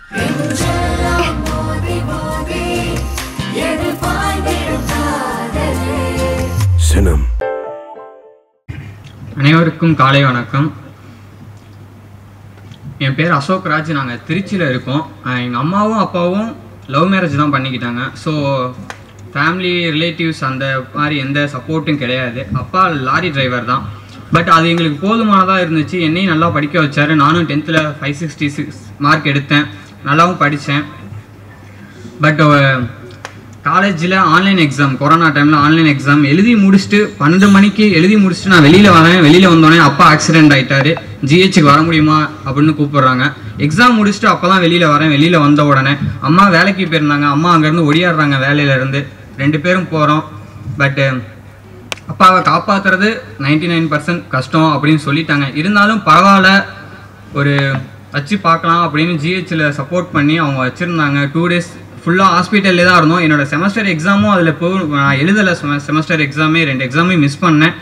நெஞ்செல்லாம் மோதி மோதி எதிர் பாய்ந்திடும் காதலே சினம் அனைவருக்கும் காலை வணக்கம் என் பேர் அசோக் ராஜ் நாங்கள் திருச்சியில் இருக்கோம் எங்கள் அம்மாவும் அப்பாவும் லவ் மேரேஜ் தான் பண்ணிக்கிட்டாங்க ஸோ ஃபேமிலி ரிலேட்டிவ்ஸ் அந்த மாதிரி எந்த சப்போர்ட்டும் கிடையாது அப்பா லாரி டிரைவர் தான் பட் அது எங்களுக்கு போதுமானதாக இருந்துச்சு என்னையும் நல்லா படிக்க வச்சாரு நானும் டென்த்தில் ஃபைவ் சிக்ஸ்டி சிக்ஸ் மார்க் எடுத்தேன் நல்லாவும் படித்தேன் பட் காலேஜில் ஆன்லைன் எக்ஸாம் கொரோனா டைமில் ஆன்லைன் எக்ஸாம் எழுதி முடிச்சுட்டு பன்னெண்டு மணிக்கு எழுதி முடிச்சுட்டு நான் வெளியில் வரேன் வெளியில் வந்தோடனே அப்பா ஆக்சிடென்ட் ஆயிட்டாரு ஜிஹெச்சுக்கு வர முடியுமா அப்படின்னு கூப்பிடுறாங்க எக்ஸாம் முடிச்சுட்டு அப்போ தான் வெளியில் வரேன் வெளியில் வந்த உடனே அம்மா வேலைக்கு போயிருந்தாங்க அம்மா அங்கேருந்து ஒடியாடுறாங்க வேலையிலேருந்து ரெண்டு பேரும் போகிறோம் பட்டு அப்பாவை காப்பாற்றுறது நைன்டி நைன் பர்சன்ட் கஷ்டம் அப்படின்னு சொல்லிட்டாங்க இருந்தாலும் பரவாயில்ல ஒரு வச்சு பார்க்கலாம் அப்படின்னு ஜிஹெச்சில் சப்போர்ட் பண்ணி அவங்க வச்சுருந்தாங்க டூ டேஸ் ஃபுல்லாக ஹாஸ்பிட்டல்லே தான் இருந்தோம் என்னோட செமஸ்டர் எக்ஸாமும் அதில் போ நான் எழுதலை செமஸ்டர் எக்ஸாமே ரெண்டு எக்ஸாமே மிஸ் பண்ணேன்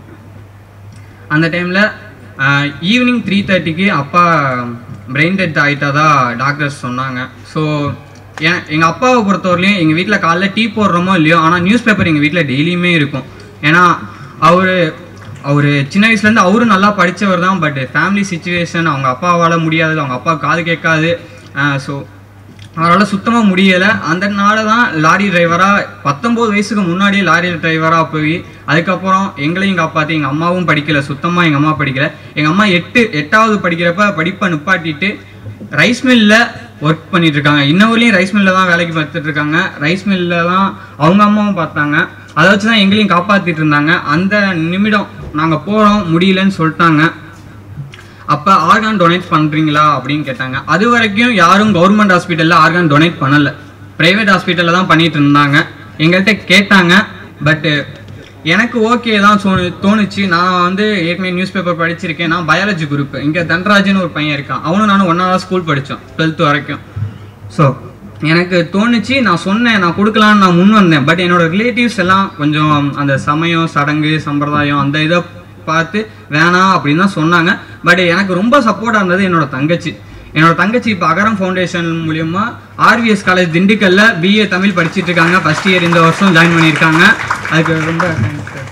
அந்த டைமில் ஈவினிங் த்ரீ தேர்ட்டிக்கு அப்பா பிரெயின் டெத் ஆகிட்டதா டாக்டர்ஸ் சொன்னாங்க ஸோ ஏன் எங்கள் அப்பாவை பொறுத்தவரையிலையும் எங்கள் வீட்டில் காலைல டீ போடுறோமோ இல்லையோ ஆனால் நியூஸ் பேப்பர் எங்கள் வீட்டில் டெய்லியுமே இருக்கும் ஏன்னா அவர் அவர் சின்ன வயசுலேருந்து அவரும் நல்லா படித்தவர் தான் பட் ஃபேமிலி சுச்சுவேஷன் அவங்க அப்பாவால் முடியாது அவங்க அப்பா காது கேட்காது ஸோ அவரால் சுத்தமாக முடியலை அந்த நாள் தான் லாரி டிரைவராக பத்தொம்போது வயசுக்கு முன்னாடியே லாரி டிரைவராக போய் அதுக்கப்புறம் எங்களையும் காப்பாற்றி எங்கள் அம்மாவும் படிக்கலை சுத்தமாக எங்கள் அம்மா படிக்கலை எங்கள் அம்மா எட்டு எட்டாவது படிக்கிறப்ப படிப்பை நிப்பாட்டிட்டு ரைஸ் மில்லில் ஒர்க் பண்ணிட்டு இருக்காங்க இன்ன வரையும் ரைஸ் மில்லில் தான் வேலைக்கு பார்த்துட்டு இருக்காங்க ரைஸ் மில்லில் தான் அவங்க அம்மாவும் பார்த்தாங்க அதை வச்சு தான் எங்களையும் காப்பாற்றிட்டு இருந்தாங்க அந்த நிமிடம் நாங்கள் போகிறோம் முடியலன்னு சொல்லிட்டாங்க அப்போ ஆர்கான் டொனேட் பண்ணுறீங்களா அப்படின்னு கேட்டாங்க அது வரைக்கும் யாரும் கவர்மெண்ட் ஹாஸ்பிட்டலில் ஆர்கான் டொனேட் பண்ணலை ப்ரைவேட் ஹாஸ்பிட்டலில் தான் பண்ணிட்டு இருந்தாங்க எங்கள்கிட்ட கேட்டாங்க பட்டு எனக்கு ஓகே தான் தோணு தோணுச்சு நான் வந்து ஏற்கனவே நியூஸ் பேப்பர் படிச்சிருக்கேன் நான் பயாலஜி குரூப் இங்கே தன்ராஜ்னு ஒரு பையன் இருக்கான் அவனும் நானும் ஒன்றா தான் ஸ்கூல் படித்தோம் டுவெல்த்து வரைக்கும் ஸோ எனக்கு தோணுச்சு நான் சொன்னேன் நான் கொடுக்கலான்னு நான் முன் வந்தேன் பட் என்னோட ரிலேட்டிவ்ஸ் எல்லாம் கொஞ்சம் அந்த சமயம் சடங்கு சம்பிரதாயம் அந்த இதை பார்த்து வேணாம் அப்படின்னு தான் சொன்னாங்க பட் எனக்கு ரொம்ப சப்போர்ட்டாக இருந்தது என்னோட தங்கச்சி என்னோட தங்கச்சி இப்போ அகரம் ஃபவுண்டேஷன் மூலியமா ஆர்விஎஸ் காலேஜ் திண்டுக்கல்ல பிஏ தமிழ் படிச்சிட்டு இருக்காங்க ஃபர்ஸ்ட் இயர் இந்த வருஷம் ஜாயின் பண்ணியிருக்காங்க அதுக்கு ரொம்ப thanks sir.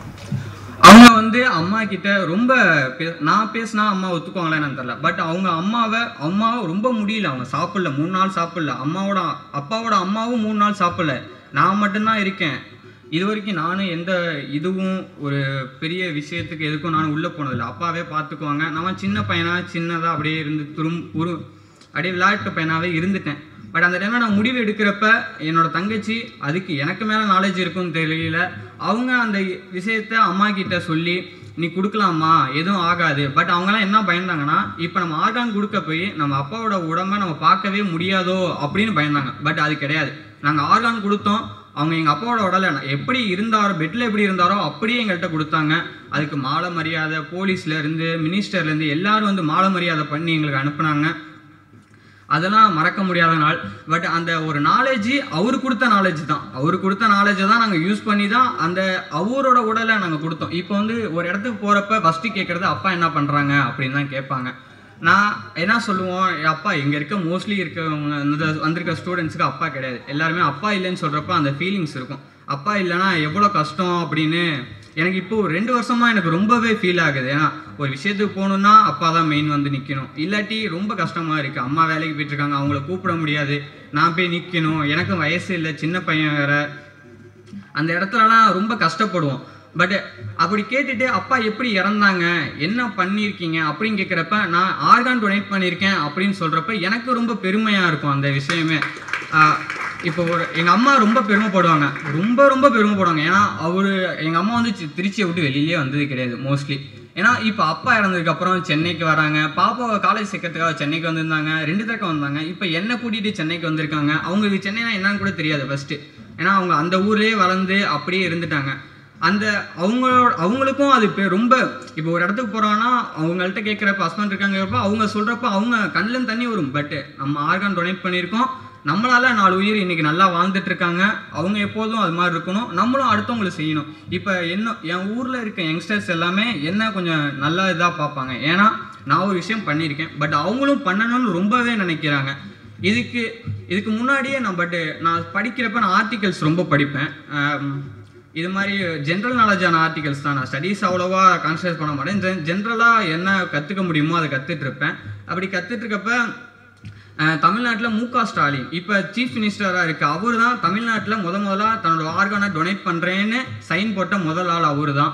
அவங்க வந்து அம்மா கிட்ட ரொம்ப பே- நான் பேசினா அம்மா ஒத்துக்குவாங்களா என்னன்னு தெரியல பட் அவங்க அம்மாவை அம்மாவை ரொம்ப முடியல அவங்க சாப்பிடல மூணு நாள் சாப்பிடல அம்மாவோட அப்பாவோட அம்மாவும் மூணு நாள் சாப்பிடல நான் மட்டும்தான் இருக்கேன் இது வரைக்கும் நானும் எந்த இதுவும் ஒரு பெரிய விஷயத்துக்கு எதுக்கும் நானும் உள்ளே போனதில்லை அப்பாவே பார்த்துக்குவாங்க நான் சின்ன பையனா சின்னதாக அப்படியே இருந்து துரும் உரு அப்படியே விளையாட்டு பையனாவே இருந்துட்டேன் பட் அந்த டைமில் நான் முடிவு எடுக்கிறப்ப என்னோட தங்கச்சி அதுக்கு எனக்கு மேலே நாலேஜ் இருக்கும்னு தெரியல அவங்க அந்த விஷயத்த அம்மா கிட்ட சொல்லி நீ கொடுக்கலாமா எதுவும் ஆகாது பட் அவங்கெல்லாம் என்ன பயந்தாங்கன்னா இப்போ நம்ம ஆர்கான் கொடுக்க போய் நம்ம அப்பாவோட உடம்ப நம்ம பார்க்கவே முடியாதோ அப்படின்னு பயந்தாங்க பட் அது கிடையாது நாங்கள் ஆர்கான் கொடுத்தோம் அவங்க எங்கள் அப்பாவோட உடலை நான் எப்படி இருந்தாரோ பெட்டில் எப்படி இருந்தாரோ அப்படியே எங்கள்கிட்ட கொடுத்தாங்க அதுக்கு மாலை மரியாதை போலீஸ்ல இருந்து மினிஸ்டர்ல இருந்து எல்லாரும் வந்து மாலை மரியாதை பண்ணி எங்களுக்கு அனுப்புனாங்க அதெல்லாம் மறக்க முடியாத நாள் பட் அந்த ஒரு நாலேஜ் அவர் கொடுத்த நாலேஜ் தான் அவர் கொடுத்த நாலேஜை தான் நாங்கள் யூஸ் பண்ணி தான் அந்த அவரோட உடலை நாங்கள் கொடுத்தோம் இப்போ வந்து ஒரு இடத்துக்கு போகிறப்ப ஃபஸ்ட்டு கேட்குறது அப்பா என்ன பண்ணுறாங்க அப்படின்னு தான் கேட்பாங்க நான் என்ன சொல்லுவோம் என் அப்பா இங்கே இருக்க மோஸ்ட்லி இருக்கவங்க இந்த வந்திருக்க ஸ்டூடெண்ட்ஸுக்கு அப்பா கிடையாது எல்லாருமே அப்பா இல்லைன்னு சொல்கிறப்ப அந்த ஃபீலிங்ஸ் இருக்கும் அப்பா இல்லைன்னா எவ்வளோ கஷ்டம் அப்படின்னு எனக்கு இப்போ ஒரு ரெண்டு வருஷமா எனக்கு ரொம்பவே ஃபீல் ஆகுது ஏன்னா ஒரு விஷயத்துக்கு போகணுன்னா அப்பா தான் மெயின் வந்து நிற்கணும் இல்லாட்டி ரொம்ப கஷ்டமா இருக்கு அம்மா வேலைக்கு போயிட்டு இருக்காங்க அவங்கள கூப்பிட முடியாது நான் போய் நிற்கணும் எனக்கும் வயசு இல்லை சின்ன பையன் வேற அந்த இடத்துலலாம் ரொம்ப கஷ்டப்படுவோம் பட் அப்படி கேட்டுட்டு அப்பா எப்படி இறந்தாங்க என்ன பண்ணியிருக்கீங்க அப்படின்னு கேட்குறப்ப நான் ஆர்கான் டொனேட் பண்ணியிருக்கேன் அப்படின்னு சொல்கிறப்ப எனக்கு ரொம்ப பெருமையாக இருக்கும் அந்த விஷயமே ஆஹ் இப்போ ஒரு எங்கள் அம்மா ரொம்ப பெருமைப்படுவாங்க ரொம்ப ரொம்ப பெருமைப்படுவாங்க ஏன்னா அவர் எங்கள் அம்மா வந்து சி- திருச்சியை விட்டு வெளியிலே வந்தது கிடையாது மோஸ்ட்லி ஏன்னா இப்போ அப்பா இறந்ததுக்கு அப்புறம் சென்னைக்கு வராங்க பாப்பாவை காலேஜ் சேர்க்கறதுக்காக சென்னைக்கு வந்திருந்தாங்க ரெண்டு தடவை வந்தாங்க இப்போ என்னை கூட்டிகிட்டு சென்னைக்கு வந்திருக்காங்க அவங்களுக்கு சென்னைனா என்னன்னு கூட தெரியாது ஃபஸ்ட்டு ஏன்னா அவங்க அந்த ஊர்லேயே வளர்ந்து அப்படியே இருந்துட்டாங்க அந்த அவங்களோட அவங்களுக்கும் அது பெ- ரொம்ப இப்போ ஒரு இடத்துக்கு போகிறோன்னா அவங்கள்ட்ட கேட்குறப்ப ஹஸ்பண்ட் இருக்காங்கிறப்ப அவங்க சொல்கிறப்ப அவங்க கண்ணில் தண்ணி வரும் பட் நம்ம ஆர்கான் டொனேட் பண்ணியிருக்கோம் நம்மளால நாலு உயிர் இன்னைக்கு நல்லா வாழ்ந்துட்டு இருக்காங்க அவங்க எப்போதும் அது மாதிரி இருக்கணும் நம்மளும் அடுத்தவங்களுக்கு செய்யணும் இப்போ என்ன என் ஊரில் இருக்க யங்ஸ்டர்ஸ் எல்லாமே என்ன கொஞ்சம் நல்லா இதாக பார்ப்பாங்க ஏன்னா நான் ஒரு விஷயம் பண்ணியிருக்கேன் பட் அவங்களும் பண்ணணும்னு ரொம்பவே நினைக்கிறாங்க இதுக்கு இதுக்கு முன்னாடியே நான் பட்டு நான் படிக்கிறப்ப நான் ஆர்டிகல்ஸ் ரொம்ப படிப்பேன் ஆம், இது மாதிரி ஜென்ரல் நாலேஜான ஆர்டிகல்ஸ் தான் நான் ஸ்டடீஸ் அவ்வளோவா கான்சன்ட்ரேட் பண்ண மாட்டேன் ஜென் ஜென்ரலாக என்ன கற்றுக்க முடியுமோ அதை கற்றுட்டு இருப்பேன் அப்படி கற்றுட்டு இருக்கப்ப தமிழ்நாட்டில் மு க ஸ்டாலின் இப்போ சீஃப் மினிஸ்டராக இருக்கு அவர் தான் தமிழ்நாட்டில் முத முதலா தன்னோட ஆர்கானை டொனேட் பண்ணுறேன்னு சைன் போட்ட முதல் ஆள் அவர் தான்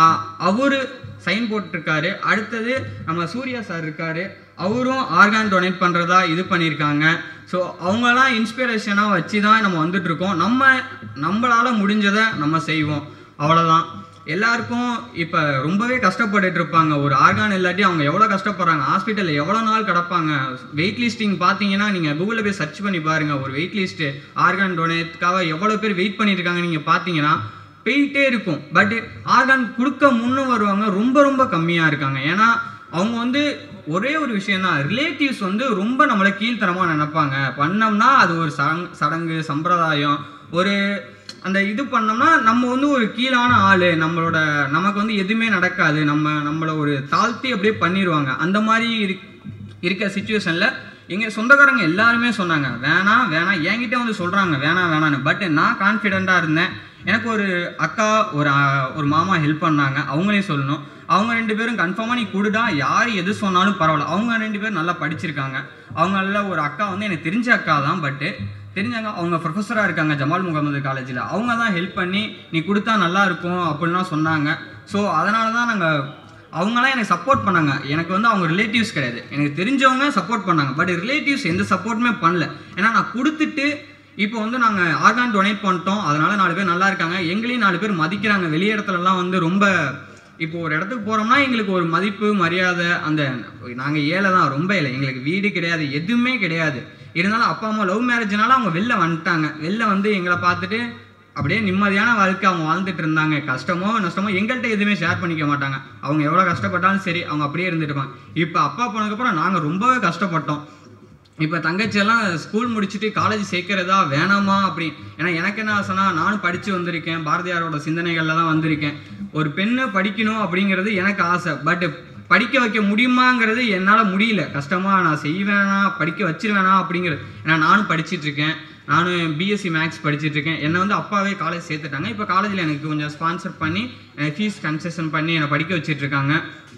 அவர் சைன் போட்டிருக்காரு அடுத்தது நம்ம சூர்யா சார் இருக்காரு அவரும் ஆர்கான் டொனேட் பண்ணுறதா இது பண்ணியிருக்காங்க ஸோ அவங்களாம் இன்ஸ்பிரேஷனாக வச்சு தான் நம்ம வந்துட்டு இருக்கோம் நம்ம நம்மளால் முடிஞ்சதை நம்ம செய்வோம் அவ்வளோதான் எல்லாருக்கும் இப்போ ரொம்பவே கஷ்டப்பட்டுட்டு இருப்பாங்க ஒரு ஆர்கான் இல்லாட்டி அவங்க எவ்வளோ கஷ்டப்படுறாங்க ஹாஸ்பிட்டலில் எவ்வளோ நாள் கிடப்பாங்க வெயிட் லிஸ்டிங் பார்த்தீங்கன்னா நீங்கள் கூகுளில் போய் சர்ச் பண்ணி பாருங்கள் ஒரு வெயிட் லிஸ்ட்டு ஆர்கான் டொனேட்காக எவ்வளோ பேர் வெயிட் பண்ணிட்டு இருக்காங்க நீங்கள் பார்த்தீங்கன்னா போயிட்டே இருக்கும் பட் ஆர்கான் கொடுக்க முன்னு வருவாங்க ரொம்ப ரொம்ப கம்மியாக இருக்காங்க ஏன்னா அவங்க வந்து ஒரே ஒரு விஷயம் தான் ரிலேட்டிவ்ஸ் வந்து ரொம்ப நம்மளை கீழ்த்தரமாக நினைப்பாங்க பண்ணோம்னா அது ஒரு சடங் சடங்கு சம்பிரதாயம் ஒரு அந்த இது பண்ணோம்னா நம்ம வந்து ஒரு கீழான ஆள் நம்மளோட நமக்கு வந்து எதுவுமே நடக்காது நம்ம நம்மளை ஒரு தாழ்த்தி அப்படியே பண்ணிடுவாங்க அந்த மாதிரி இருக் இருக்க சுச்சுவேஷனில் எங்கள் சொந்தக்காரங்க எல்லாருமே சொன்னாங்க வேணாம் வேணாம் என்கிட்ட வந்து சொல்கிறாங்க வேணாம் வேணான்னு பட் நான் கான்ஃபிடெண்ட்டாக இருந்தேன் எனக்கு ஒரு அக்கா ஒரு அஹ், ஒரு மாமா ஹெல்ப் பண்ணாங்க அவங்களையும் சொல்லணும் அவங்க ரெண்டு பேரும் கன்ஃபார்மாக நீ கொடுடா யார் எது சொன்னாலும் பரவாயில்ல அவங்க ரெண்டு பேரும் நல்லா படிச்சிருக்காங்க அவங்கள ஒரு அக்கா வந்து எனக்கு தெரிஞ்ச அக்கா தான் பட்டு தெரிஞ்சாங்க அவங்க ப்ரொஃபஸராக இருக்காங்க ஜமால் முகமது காலேஜில் அவங்க தான் ஹெல்ப் பண்ணி நீ கொடுத்தா நல்லா இருக்கும் அப்படின்லாம் சொன்னாங்க ஸோ அதனால தான் நாங்கள் அவங்களாம் எனக்கு சப்போர்ட் பண்ணாங்க எனக்கு வந்து அவங்க ரிலேட்டிவ்ஸ் கிடையாது எனக்கு தெரிஞ்சவங்க சப்போர்ட் பண்ணாங்க பட் ரிலேட்டிவ்ஸ் எந்த சப்போர்ட்டுமே பண்ணல ஏன்னா நான் கொடுத்துட்டு இப்போ வந்து நாங்கள் ஆர்கான் டொனேட் பண்ணிட்டோம் அதனால நாலு பேர் நல்லா இருக்காங்க எங்களையும் நாலு பேர் மதிக்கிறாங்க வெளி இடத்துலலாம் வந்து ரொம்ப இப்போ ஒரு இடத்துக்கு போகிறோம்னா எங்களுக்கு ஒரு மதிப்பு மரியாதை அந்த நாங்கள் ஏழை தான் ரொம்ப ஏழை எங்களுக்கு வீடு கிடையாது எதுவுமே கிடையாது இருந்தாலும் அப்பா அம்மா லவ் மேரேஜ்னால அவங்க வெளில வந்துட்டாங்க வெளில வந்து எங்களை பார்த்துட்டு அப்படியே நிம்மதியான வாழ்க்கை அவங்க வாழ்ந்துட்டு இருந்தாங்க கஷ்டமோ நஷ்டமோ எங்கள்கிட்ட எதுவுமே ஷேர் பண்ணிக்க மாட்டாங்க அவங்க எவ்வளோ கஷ்டப்பட்டாலும் சரி அவங்க அப்படியே இருந்துட்டுப்பாங்க இப்போ அப்பா போனதுக்கப்புறம் நாங்கள் ரொம்பவே கஷ்டப்பட்டோம் இப்போ தங்கச்சியெல்லாம் ஸ்கூல் முடிச்சுட்டு காலேஜ் சேர்க்கறதா வேணாமா அப்படி ஏன்னா எனக்கு என்ன ஆசைனா நானும் படித்து வந்திருக்கேன் பாரதியாரோட சிந்தனைகள்ல தான் வந்திருக்கேன் ஒரு பெண்ணை படிக்கணும் அப்படிங்கிறது எனக்கு ஆசை பட் படிக்க வைக்க முடியுமாங்கிறது என்னால் முடியல கஷ்டமாக நான் செய்வேனா படிக்க வச்சிருவேனா அப்படிங்கிறது ஏன்னா நானும் படிச்சிட்டு இருக்கேன் நானும் பிஎஸ்சி மேக்ஸ் படிச்சிட்டு இருக்கேன் என்னை வந்து அப்பாவே காலேஜ் சேர்த்துட்டாங்க இப்போ காலேஜில் எனக்கு கொஞ்சம் ஸ்பான்சர் பண்ணி எனக்கு ஃபீஸ் கன்செஷன் பண்ணி என்னை படிக்க வச்சிட்டு இருக்காங்க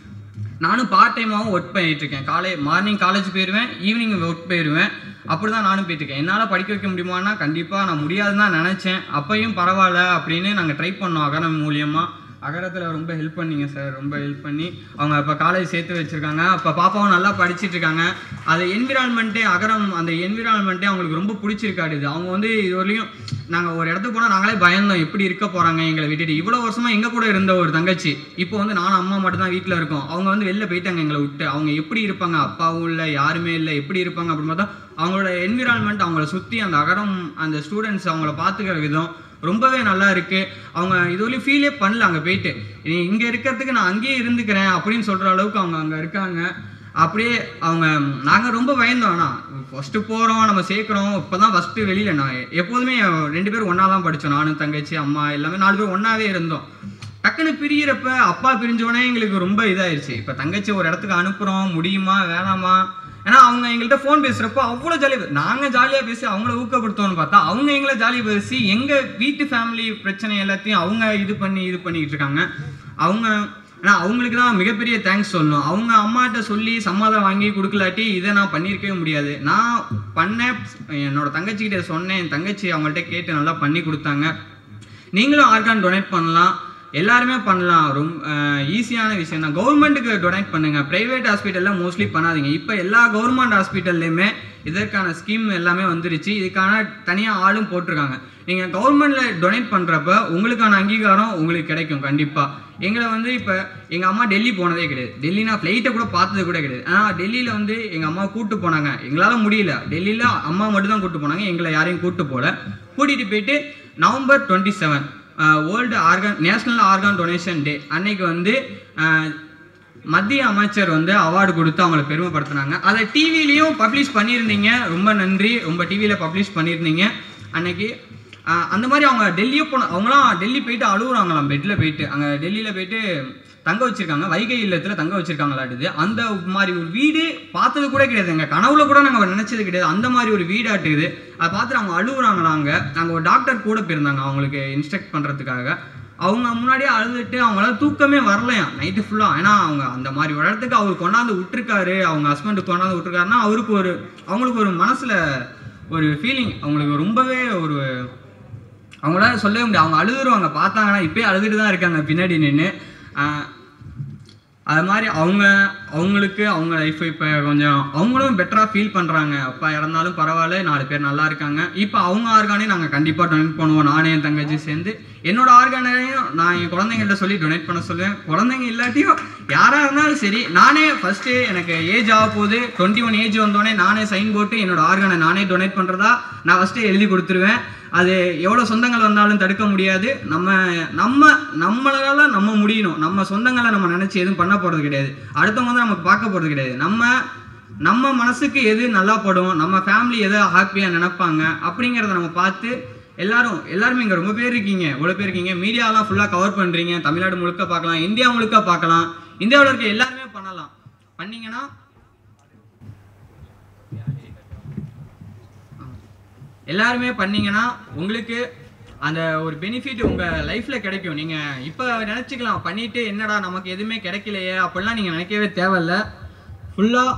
நானும் பார்ட் டைமாகவும் ஒர்க் பண்ணிட்டு இருக்கேன் காலை மார்னிங் காலேஜ் போயிடுவேன் ஈவினிங் ஒர்க் போயிடுவேன் அப்படி தான் நானும் போயிட்டு இருக்கேன் என்னால் படிக்க வைக்க முடியுமான்னா கண்டிப்பாக நான் முடியாதுன்னு தான் நினச்சேன் அப்பையும் பரவாயில்ல அப்படின்னு நாங்கள் ட்ரை பண்ணோம் அகரம் மூலியமாக அகரத்தில் ரொம்ப ஹெல்ப் பண்ணீங்க சார் ரொம்ப ஹெல்ப் பண்ணி அவங்க இப்போ காலேஜ் சேர்த்து வச்சுருக்காங்க அப்போ பாப்பாவும் நல்லா படிச்சிட்டு இருக்காங்க அது என்விரான்மெண்ட்டே அகரம் அந்த என்விரான்மெண்ட்டே அவங்களுக்கு ரொம்ப பிடிச்சிருக்காடு இது அவங்க வந்து இது வரலையும் நாங்கள் ஒரு இடத்துக்கு போனால் நாங்களே பயந்தோம் எப்படி இருக்க போகிறாங்க எங்களை விட்டுட்டு இவ்வளோ வருஷமாக எங்கள் கூட இருந்த ஒரு தங்கச்சி இப்போ வந்து நானும் அம்மா மட்டும் தான் வீட்டில் இருக்கோம் அவங்க வந்து வெளில போயிட்டாங்க எங்களை விட்டு அவங்க எப்படி இருப்பாங்க அப்பாவும் இல்லை யாருமே இல்லை எப்படி இருப்பாங்க அப்படின்னு பார்த்தா அவங்களோட என்விரான்மெண்ட் அவங்கள சுற்றி அந்த அகரம் அந்த ஸ்டூடெண்ட்ஸ் அவங்கள பார்த்துக்கிற விதம் ரொம்பவே நல்லா இருக்கு அவங்க இது வரையும் ஃபீலே பண்ணல அங்கே போயிட்டு நீ இங்கே இருக்கிறதுக்கு நான் அங்கேயே இருந்துக்கிறேன் அப்படின்னு சொல்கிற அளவுக்கு அவங்க அங்கே இருக்காங்க அப்படியே அவங்க நாங்கள் ரொம்ப பயந்தோம் ஆனால் ஃபஸ்ட்டு போகிறோம் நம்ம சேர்க்குறோம் இப்போ தான் ஃபஸ்ட்டு வெளியில் நான் எப்போதுமே ரெண்டு பேரும் ஒன்றா தான் படித்தோம் நானும் தங்கச்சி அம்மா எல்லாமே நாலு பேர் ஒன்றாவே இருந்தோம் டக்குன்னு பிரியறப்ப அப்பா பிரிஞ்சோடனே எங்களுக்கு ரொம்ப இதாயிருச்சு இப்போ தங்கச்சி ஒரு இடத்துக்கு அனுப்புகிறோம் முடியுமா வேணாமா ஏன்னா அவங்க எங்கள்கிட்ட ஃபோன் பேசுகிறப்போ அவ்வளோ ஜாலியாக நாங்கள் ஜாலியாக பேசி அவங்கள ஊக்கப்படுத்தோம்னு பார்த்தா அவங்க எங்களை ஜாலியாக பேசி எங்கள் வீட்டு ஃபேமிலி பிரச்சனை எல்லாத்தையும் அவங்க இது பண்ணி இது பண்ணிக்கிட்டு இருக்காங்க அவங்க ஏன்னா அவங்களுக்கு தான் மிகப்பெரிய தேங்க்ஸ் சொல்லணும் அவங்க அம்மாட்ட சொல்லி சம்மதம் வாங்கி கொடுக்கலாட்டி இதை நான் பண்ணியிருக்கவே முடியாது நான் பண்ணேன் என்னோட தங்கச்சிக்கிட்ட சொன்னேன் என் தங்கச்சி அவங்கள்ட்ட கேட்டு நல்லா பண்ணி கொடுத்தாங்க நீங்களும் ஆர்கான் டொனேட் பண்ணலாம் எல்லாருமே பண்ணலாம் ரொம்ப ஈஸியான விஷயம் தான் கவர்மெண்ட்டுக்கு டொனேட் பண்ணுங்க ப்ரைவேட் ஹாஸ்பிட்டலில் மோஸ்ட்லி பண்ணாதீங்க இப்போ எல்லா கவர்மெண்ட் ஹாஸ்பிட்டல்லையுமே இதற்கான ஸ்கீம் எல்லாமே வந்துருச்சு இதுக்கான தனியாக ஆளும் போட்டிருக்காங்க நீங்கள் கவர்மெண்ட்டில் டொனேட் பண்ணுறப்ப உங்களுக்கான அங்கீகாரம் உங்களுக்கு கிடைக்கும் கண்டிப்பாக எங்களை வந்து இப்போ எங்கள் அம்மா டெல்லி போனதே கிடையாது டெல்லி நான் ஃப்ளைட்டை கூட பார்த்தது கூட கிடையாது ஆனால் டெல்லியில் வந்து எங்கள் அம்மா கூட்டு போனாங்க எங்களால் முடியல டெல்லியில் அம்மா மட்டும் தான் கூட்டு போனாங்க எங்களை யாரையும் கூட்டு போகல கூட்டிகிட்டு போயிட்டு November twenty seven world organ national organ donation day அன்னைக்கு வந்து அஹ், மத்திய அமைச்சர் வந்து அவார்டு கொடுத்து அவங்கள பெருமைப்படுத்தினாங்க அதை டிவிலையும் பப்ளிஷ் பண்ணியிருந்தீங்க ரொம்ப நன்றி ரொம்ப டிவியில் பப்ளிஷ் பண்ணியிருந்தீங்க அன்னைக்கு அஹ், அந்த மாதிரி அவங்க டெல்லியே போன அவங்களாம் டெல்லி போயிட்டு அழுகுறாங்களாம் பெட்டில் போயிட்டு அங்கே டெல்லியில் போயிட்டு தங்க வச்சிருக்காங்க வைகை இல்லத்துல தங்க வச்சிருக்காங்களாட்டுது அந்த மாதிரி ஒரு வீடு பார்த்தது கூட கிடையாது எங்க கனவுல கூட நாங்கள் நினைச்சது கிடையாது அந்த மாதிரி ஒரு வீடாட்டுது அதை பார்த்துட்டு அவங்க அழுகுறாங்க நாங்கள் நாங்கள் ஒரு டாக்டர் கூட போயிருந்தாங்க அவங்களுக்கு இன்ஸ்ட்ரக்ட் பண்ணுறதுக்காக அவங்க முன்னாடியே அழுதுட்டு அவங்களால தூக்கமே வரலையாம் நைட்டு ஃபுல்லாக ஏன்னா அவங்க அந்த மாதிரி ஒரு இடத்துக்கு அவர் கொண்டாந்து விட்டுருக்காரு அவங்க ஹஸ்பண்டு கொண்டாந்து விட்டுருக்காருன்னா அவருக்கு ஒரு அவங்களுக்கு ஒரு மனசில் ஒரு ஃபீலிங் அவங்களுக்கு ரொம்பவே ஒரு அவங்களால சொல்லவே முடியாது அவங்க அழுதுருவாங்க பார்த்தாங்கன்னா இப்பயே அழுதுட்டு தான் இருக்காங்க பின்னாடி நின்று அது மாதிரி அவங்க அவங்களுக்கு அவங்க லைஃப் இப்போ கொஞ்சம் அவங்களும் பெட்டராக ஃபீல் பண்ணுறாங்க அப்பா இறந்தாலும் பரவாயில்ல நாலு பேர் நல்லா இருக்காங்க இப்போ அவங்க ஆர்கானே நாங்கள் கண்டிப்பாக டொனேட் பண்ணுவோம் நானே என் தங்கச்சி சேர்ந்து என்னோட ஆர்கானையும் நான் என் குழந்தைங்கள்ட்ட சொல்லி டொனேட் பண்ண சொல்லுவேன் குழந்தைங்க இல்லாட்டியும் யாராக இருந்தாலும் சரி நானே ஃபஸ்ட்டு எனக்கு ஏஜ் ஆக போகுது டுவெண்ட்டி ஒன் ஏஜ் வந்தோடனே நானே சைன் போட்டு என்னோட ஆர்கானை நானே டொனேட் பண்ணுறதா நான் ஃபஸ்ட்டு எழுதி கொடுத்துருவேன் அது எவ்வளோ சொந்தங்கள் வந்தாலும் தடுக்க முடியாது நம்ம நம்ம நம்மளால நம்ம முடியணும் நம்ம சொந்தங்களை நம்ம நினச்சி எதுவும் பண்ண போகிறது கிடையாது அடுத்தவங்க வந்து நமக்கு பார்க்க போகிறது கிடையாது நம்ம நம்ம மனசுக்கு எது நல்லா படும் நம்ம ஃபேமிலி எதை ஹாப்பியாக நினைப்பாங்க அப்படிங்கிறத நம்ம பார்த்து எல்லாரும் எல்லாருமே இங்கே ரொம்ப பேர் இருக்கீங்க இவ்வளோ பேர் இருக்கீங்க மீடியாலாம் ஃபுல்லாக கவர் பண்ணுறீங்க தமிழ்நாடு முழுக்க பார்க்கலாம் இந்தியா முழுக்க பார்க்கலாம் இந்தியாவில் இருக்க எல்லாருமே பண்ணலாம் பண்ணீங்கன்னா எல்லாருமே பண்ணீங்கன்னா உங்களுக்கு அந்த ஒரு பெனிஃபிட் உங்கள் லைஃப்பில் கிடைக்கும் நீங்கள் இப்போ நினச்சிக்கலாம் பண்ணிட்டு என்னடா நமக்கு எதுவுமே கிடைக்கலையே அப்படிலாம் நீங்கள் நினைக்கவே தேவையில்ல ஃபுல்லாக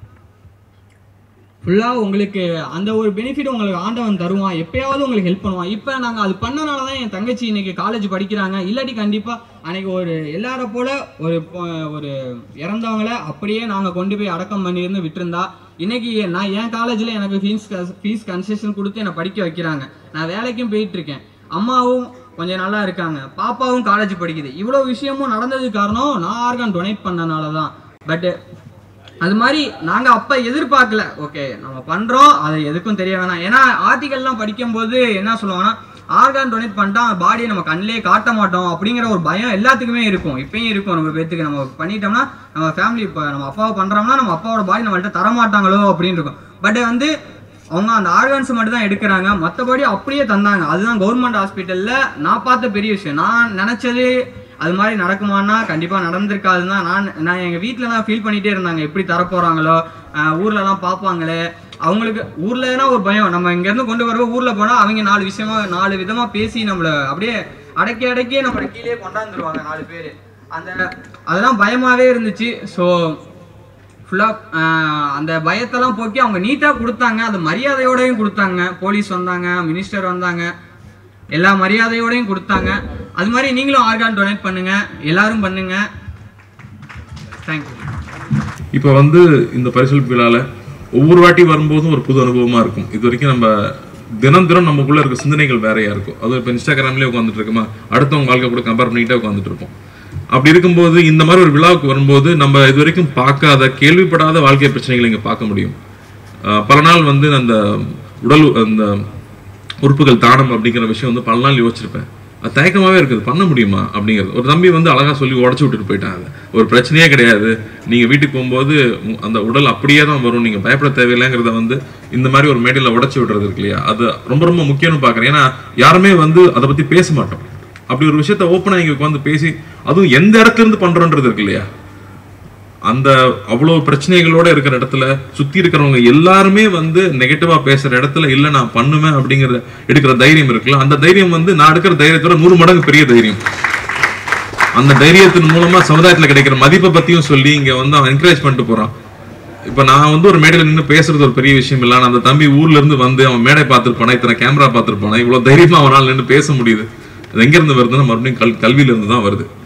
ஃபுல்லாக உங்களுக்கு அந்த ஒரு பெனிஃபிட் உங்களுக்கு ஆண்டவன் தருவான் எப்பயாவது உங்களுக்கு ஹெல்ப் பண்ணுவான் இப்போ நாங்கள் அது பண்ணனால தான் என் தங்கச்சி இன்னைக்கு காலேஜ் படிக்கிறாங்க இல்லாட்டி கண்டிப்பாக அன்னைக்கு ஒரு எல்லார போல ஒரு பொ- ஒரு இறந்தவங்கள அப்படியே நாங்கள் கொண்டு போய் அடக்கம் பண்ணியிருந்து விட்டுருந்தா இன்னைக்கு நான் என் காலேஜில் எனக்கு ஃபீஸ் ஃபீஸ் கன்செஷன் கொடுத்து என்னை படிக்க வைக்கிறாங்க நான் வேலைக்கும் போயிட்டு இருக்கேன் அம்மாவும் கொஞ்சம் நல்லா இருக்காங்க பாப்பாவும் காலேஜ் படிக்குது இவ்வளோ விஷயமும் நடந்ததுக்கு காரணம் நான் ஆர்கான் டொனேட் பண்ணனால தான் பட்டு அது மாதிரி நாங்கள் அப்போ எதிர்பார்க்கல ஓகே நம்ம பண்ணுறோம் அது எதுக்கும் தெரிய வேணாம் ஏன்னா ஆர்டிகல்லாம் படிக்கும்போது என்ன சொல்லுவாங்கன்னா ஆர்கான் டொனேட் பண்ணிட்டா பாடியை நம்ம கண்ணிலே காட்ட மாட்டோம் அப்படிங்கிற ஒரு பயம் எல்லாத்துக்குமே இருக்கும் இப்பயும் இருக்கும் நம்ம பேத்துக்கு நம்ம பண்ணிட்டோம்னா நம்ம ஃபேமிலி இப்போ நம்ம அப்பாவை பண்ணுறோம்னா நம்ம அப்பாவோட பாடி நம்மள்ட்ட தர மாட்டாங்களோ அப்படின்னு இருக்கும் பட் வந்து அவங்க அந்த ஆர்கான்ஸ் மட்டும் தான் எடுக்கிறாங்க மற்றபடி அப்படியே தந்தாங்க அதுதான் கவர்மெண்ட் ஹாஸ்பிட்டலில் நான் பார்த்த பெரிய விஷயம் நான் நினச்சது அது மாதிரி நடக்குமான்னா கண்டிப்பாக நடந்திருக்காதுன்னு தான் நான் நான் எங்கள் வீட்டிலலாம் ஃபீல் பண்ணிகிட்டே இருந்தாங்க எப்படி தரப்போகிறாங்களோ ஊர்லலாம் பார்ப்பாங்களே அவங்களுக்கு ஊர்லனா ஒரு பயம் நம்ம இங்கேருந்து கொண்டு வருவோம் ஊரில் போனால் அவங்க நாலு விஷயமா நாலு விதமாக பேசி நம்மளை அப்படியே அடக்கி அடக்கி நம்மளை கீழே கொண்டாந்துருவாங்க நாலு பேர் அந்த அதெல்லாம் பயமாகவே இருந்துச்சு ஸோ ஃபுல்லாக அந்த பயத்தெல்லாம் போக்கி அவங்க நீட்டாக கொடுத்தாங்க அது மரியாதையோடையும் கொடுத்தாங்க போலீஸ் வந்தாங்க மினிஸ்டர் வந்தாங்க எல்லா மரியாதையோடையும் கொடுத்தாங்க அது மாதிரி நீங்களும் ஆர்கான் டொனேட் பண்ணுங்க எல்லாரும் பண்ணுங்க தேங்க்யூ இப்போ வந்து இந்த பரிசளிப்பு விழால ஒவ்வொரு வாட்டி வரும்போதும் ஒரு புது அனுபவமா இருக்கும் இது வரைக்கும் நம்ம தினம் தினம் நமக்குள்ள இருக்க சிந்தனைகள் வேறையா இருக்கும் அது இப்போ இன்ஸ்டாகிராம்லேயே உட்காந்துட்டு இருக்கோமா அடுத்தவங்க வாழ்க்கை கூட கம்பேர் பண்ணிக்கிட்டே உட்காந்துட்டு இருப்போம் அப்படி இருக்கும்போது இந்த மாதிரி ஒரு விழாவுக்கு வரும்போது நம்ம இது வரைக்கும் பார்க்காத கேள்விப்படாத வாழ்க்கை பிரச்சனைகளை இங்கே பார்க்க முடியும் ஆஹ் பல நாள் வந்து அந்த உடல் அந்த உறுப்புகள் தானம் அப்படிங்கிற விஷயம் வந்து பல நாள் யோசிச்சிருப்பேன் அது தயக்கமாவே இருக்குது பண்ண முடியுமா அப்படிங்கிறது ஒரு தம்பி வந்து அழகா சொல்லி உடச்சு விட்டுட்டு போயிட்டாங்க ஒரு பிரச்சனையே கிடையாது நீங்க வீட்டுக்கு போகும்போது உ- அந்த உடல் அப்படியே தான் வரும் நீங்க பயப்பட தேவையில்லைங்கிறத வந்து இந்த மாதிரி ஒரு மேடையில உடச்சு விடுறது இருக்கு இல்லையா அது ரொம்ப ரொம்ப முக்கியம்னு பாக்குறேன் ஏன்னா யாருமே வந்து அதை பத்தி பேச மாட்டோம் அப்படி ஒரு விஷயத்த ஓப்பனா இங்க உட்காந்து பேசி அதுவும் எந்த இடத்துல இருந்து பண்றோன்றது இருக்கு இல்லையா அந்த அவ்வளவு பிரச்சனைகளோட இருக்கிற இடத்துல சுத்தி இருக்கிறவங்க எல்லாருமே வந்து நெகட்டிவா பேசுற இடத்துல இல்ல நான் பண்ணுவேன் அப்படிங்கிற எடுக்கிற தைரியம் இருக்குல்ல அந்த தைரியம் வந்து நான் எடுக்கிற தைரியத்தோட நூறு மடங்கு பெரிய தைரியம் அந்த தைரியத்தின் மூலமா சமுதாயத்துல கிடைக்கிற மதிப்பை பத்தியும் சொல்லி இங்க வந்து அவன் என்கரேஜ் பண்ணிட்டு போறான் இப்ப நான் வந்து ஒரு மேடையில நின்று பேசுறது ஒரு பெரிய விஷயம் இல்ல ஆனா அந்த தம்பி ஊர்ல இருந்து வந்து அவன் மேடை பார்த்திருப்பானா இத்தனை கேமரா பார்த்திருப்பானா இவ்வளவு தைரியமா அவனால நின்று பேச முடியுது அது எங்க இருந்து வருதுன்னா மறுபடியும் கல் கல்வியில இருந்து தான் வருது